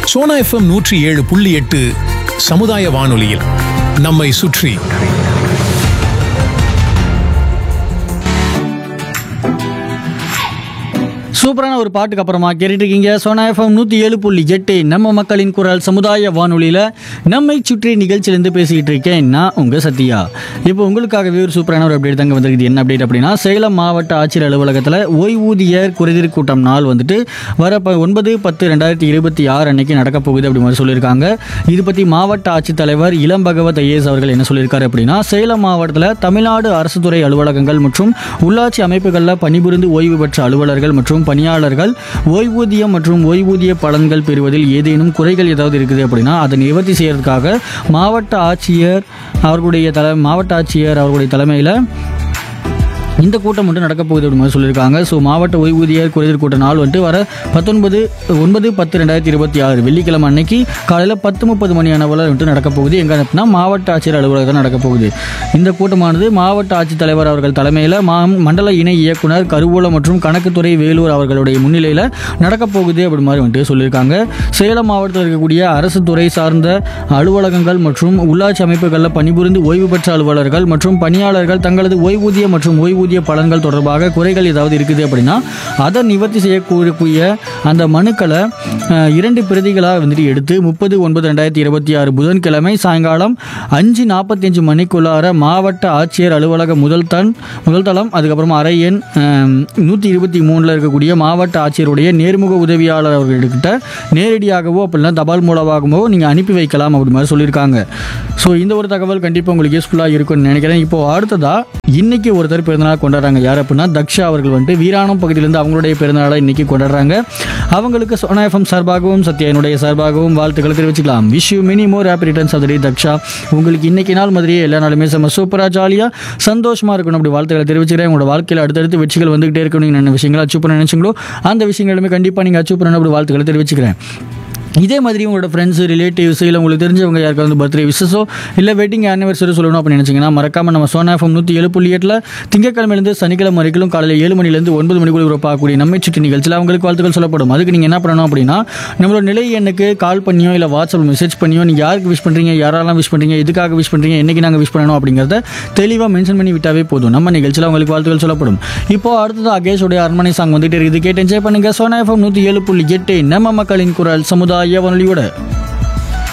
Sona FM நூற்றி ஏழு புள்ளி எட்டு சமுதாய வானொலியில் நம்மை சுற்றி சூப்பரான ஒரு பாட்டுக்கு அப்புறமா கேட்டுட்டு இருக்கீங்க சோனா எஃப்எம் நூற்றி ஏழு புள்ளி எட்டு நம்ம மக்களின் குரல் சமுதாய வானொலியில் நம்மை சுற்றி நிகழ்ச்சியிலேருந்து பேசிக்கிட்டு இருக்கேன் நான் உங்கள் சத்யா இப்போ உங்களுக்காகவே ஒரு சூப்பரான ஒரு அப்டேட் தாங்க வந்திருக்குது என்ன அப்டேட் அப்படின்னா சேலம் மாவட்ட ஆட்சியர் அலுவலகத்தில் ஓய்வூதியர் குறைதீர் கூட்டம் நாள் வந்துட்டு வர ப- ஒன்பது பத்து ரெண்டாயிரத்தி இருபத்தி ஆறு அன்னைக்கு நடக்க போகுது அப்படி மாதிரி சொல்லியிருக்காங்க இது பற்றி மாவட்ட ஆட்சித்தலைவர் இளம் பகவத் ஐஏஎஸ் அவர்கள் என்ன சொல்லியிருக்காரு அப்படின்னா சேலம் மாவட்டத்தில் தமிழ்நாடு அரசு துறை அலுவலகங்கள் மற்றும் உள்ளாட்சி அமைப்புகளில் பணிபுரிந்து ஓய்வு பெற்ற அலுவலர்கள் மற்றும் பணியாளர்கள் ஓய்வூதியம் மற்றும் ஓய்வூதிய பலன்கள் பெறுவதில் ஏதேனும் குறைகள் ஏதாவது இருக்குது அப்படின்னா அதை நிவர்த்தி செய்யறதுக்காக மாவட்ட ஆட்சியர் அவர்களுடைய தலை மாவட்ட ஆட்சியர் அவர்களுடைய தலைமையில் இந்த கூட்டம் மட்டும் நடக்க போகுது அப்படின்னு மாதிரி சொல்லியிருக்காங்க ஸோ மாவட்ட ஓய்வூதியர் குறைதீர் கூட்ட நாள் வந்துட்டு வர பத்தொன்பது ஒன்பது பத்து ரெண்டாயிரத்தி இருபத்தி ஆறு வெள்ளிக்கிழமை அன்னைக்கு காலையில் பத்து முப்பது மணி அளவில் வந்துட்டு நடக்க போகுது எங்கே அப்படின்னா மாவட்ட ஆட்சியர் அலுவலகம் நடக்க போகுது இந்த கூட்டமானது மாவட்ட ஆட்சித்தலைவர் அவர்கள் தலைமையில் மா மண்டல இணை இயக்குனர் கருவூலம் மற்றும் கணக்குத்துறை வேலூர் அவர்களுடைய முன்னிலையில் நடக்க போகுது அப்படி மாதிரி வந்துட்டு சொல்லியிருக்காங்க சேலம் மாவட்டத்தில் இருக்கக்கூடிய அரசு துறை சார்ந்த அலுவலகங்கள் மற்றும் உள்ளாட்சி அமைப்புகளில் பணிபுரிந்து ஓய்வு பெற்ற அலுவலர்கள் மற்றும் பணியாளர்கள் தங்களது ஓய்வூதிய மற்றும் ஓய்வூதிய பலன்கள் தொடர்பாக குறைகள் ஏதாவது இருக்குது அப்படின்னா அதை நிவர்த்தி செய்யக்கூடிய அந்த மனுக்களை அஹ், இரண்டு பிரதிகளாக வந்துட்டு எடுத்து முப்பது ஒன்பது ரெண்டாயிரத்தி இருபத்தி ஆறு புதன்கிழமை சாயங்காலம் அஞ்சு நாற்பத்தஞ்சு மணிக்குள்ளார மாவட்ட ஆட்சியர் அலுவலக முதல் தன் முதல் தளம் அதுக்கப்புறமா அறை எண் நூற்றி இருபத்தி மூணில் இருக்கக்கூடிய மாவட்ட ஆட்சியருடைய நேர்முக உதவியாளர் அவர்கள்கிட்ட நேரடியாகவோ அப்படின்னா தபால் மூலமாகவோ நீங்கள் அனுப்பி வைக்கலாம் அப்படி மாதிரி சொல்லியிருக்காங்க ஸோ இந்த ஒரு தகவல் கண்டிப்பாக உங்களுக்கு யூஸ்ஃபுல்லாக இருக்கும்னு நினைக்கிறேன் இப்போ அடுத்ததா இன்னைக்கு ஒருத்தர் பிறந்தநாள் கொண்டாடுறாங்க யார் அப்படின்னா தக்ஷா அவர்கள் வந்துட்டு வீராணம் பகுதியிலேருந்து அவங்களுடைய பிறந்தநாளை இன்னைக்கு கொண்டாடுறாங்க அவங்களுக்கு சோனா எஃப்எம் சார்பாகவும் சத்யானுடைய சார்பாகவும் வாழ்த்துக்களை தெரிவிச்சுக்கலாம் wish you many more happy returns of Daksha உங்களுக்கு இன்னைக்கு நாள் மாதிரியே எல்லா நாளுமே செம்ம சூப்பராக ஜாலியாக சந்தோஷமாக இருக்கணும் அப்படி வாழ்த்துக்களை தெரிவிச்சுக்கிறேன் உங்களோட வாழ்க்கையில் அடுத்தடுத்து வெற்றிகள் வந்துகிட்டே இருக்கணும் நீங்கள் என்ன விஷயங்களை அச்சீவ் பண்ண நினைச்சீங்களோ அந்த விஷயங்களுமே கண்டிப்பாக நீங்கள் அச்சீவ் பண்ணணும் அப்படி வாழ்த்துக்களை தெரிவிச்சுக்கிறேன் இதே மாதிரி உங்களோட ஃப்ரெண்ட்ஸ் ரிலேட்டிவ்ஸ் இல்லை உங்களுக்கு தெரிஞ்சவங்க யாருக்காவது வந்து பர்த்டே விசஸோ இல்லை வெட்டிங் ஆனிவர்சரி சொல்லணும் அப்படின்னு நினச்சிங்கன்னா மறக்காம நம்ம சோனா எஃப்எம் நூற்றி ஏழு புள்ளி எட்டில் திங்கக்கிழமையிலேருந்து சனிக்கிழமை வரைக்கும் காலையில் ஏழு மணிலேருந்து ஒன்பது மணிக்குள்ள ஒரு பார்க்கக்கூடிய நம்மை சுற்றி நிகழ்ச்சியில் அவங்களுக்கு வாழ்த்துக்கள் சொல்லப்படும் அதுக்கு நீங்கள் என்ன பண்ணணும் அப்படின்னா நம்மளோட நிலை எண்ணுக்கு கால் பண்ணியோ இல்லை வாட்ஸ்அப் மெசேஜ் பண்ணியோ நீங்கள் யாருக்கு விஷ் பண்ணுறீங்க யாரெல்லாம் விஷ் பண்ணுறீங்க எதுக்காக விஷ் பண்ணுறீங்க என்னைக்கு நாங்கள் விஷ் பண்ணணும் அப்படிங்கிறத தெளிவாக மென்ஷன் பண்ணி விட்டாவே போதும் நம்ம நிகழ்ச்சியில் உங்களுக்கு வாழ்த்துக்கள் சொல்லப்படும் இப்போ அடுத்தது அகேஷோடைய அரண்மனை சாங் வந்துட்டு இருக்குது கேட்டு என்ஜாய் பண்ணுங்க சோனா எஃப்எம் நூற்றி ஏழு புள்ளி எட்டு நம்ம மக்களின் குரல் சமுதாய வானொலியோட